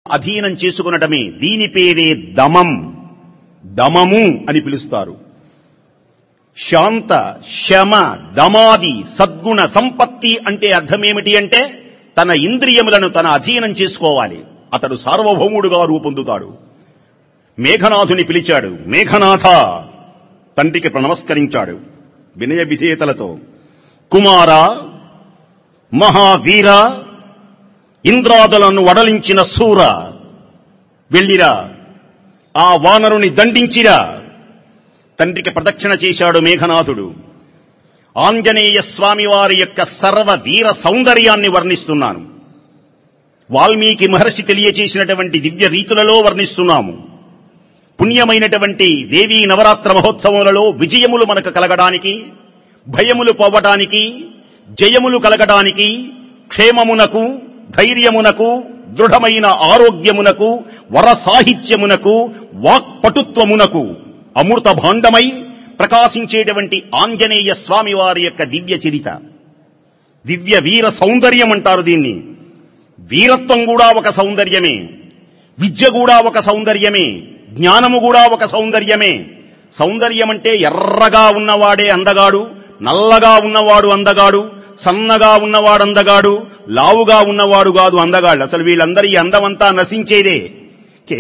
అధీనం చేసుకునటమే దీని పేరే దమం దమము అని పిలుస్తారు శాంత శమ దమాది సద్గుణ సంపత్తి అంటే అర్థమేమిటి అంటే తన ఇంద్రియములను తన అధీనం చేసుకోవాలి అతడు సార్వభౌముడుగా రూపొందుతాడు మేఘనాథుని పిలిచాడు మేఘనాథ తండ్రికి నమస్కరించాడు వినయ విధేయతలతో కుమార మహావీర ఇంద్రాదులను వడలించిన సూర వెళ్ళిరా ఆ వానరుని దండించిరా తండ్రికి ప్రదక్షిణ చేశాడు మేఘనాథుడు ఆంజనేయ స్వామి వారి యొక్క సర్వ వీర సౌందర్యాన్ని వర్ణిస్తున్నాను వాల్మీకి మహర్షి తెలియచేసినటువంటి దివ్య రీతులలో వర్ణిస్తున్నాము పుణ్యమైనటువంటి దేవీ నవరాత్ర మహోత్సవములలో విజయములు మనకు కలగడానికి భయములు పోవటానికి జయములు కలగడానికి క్షేమమునకు ధైర్యమునకు దృఢమైన ఆరోగ్యమునకు వర సాహిత్యమునకు వాక్పటుత్వమునకు అమృత భాండమై ప్రకాశించేటువంటి ఆంజనేయ స్వామి వారి యొక్క దివ్య చరిత దివ్య వీర సౌందర్యం అంటారు దీన్ని వీరత్వం కూడా ఒక సౌందర్యమే విద్య కూడా ఒక సౌందర్యమే జ్ఞానము కూడా ఒక సౌందర్యమే సౌందర్యం అంటే ఎర్రగా ఉన్నవాడే అందగాడు నల్లగా ఉన్నవాడు అందగాడు సన్నగా ఉన్నవాడు అందగాడు లావుగా ఉన్నవాడు కాదు అందగాడు అసలు వీళ్ళందరి అందమంతా నశించేదే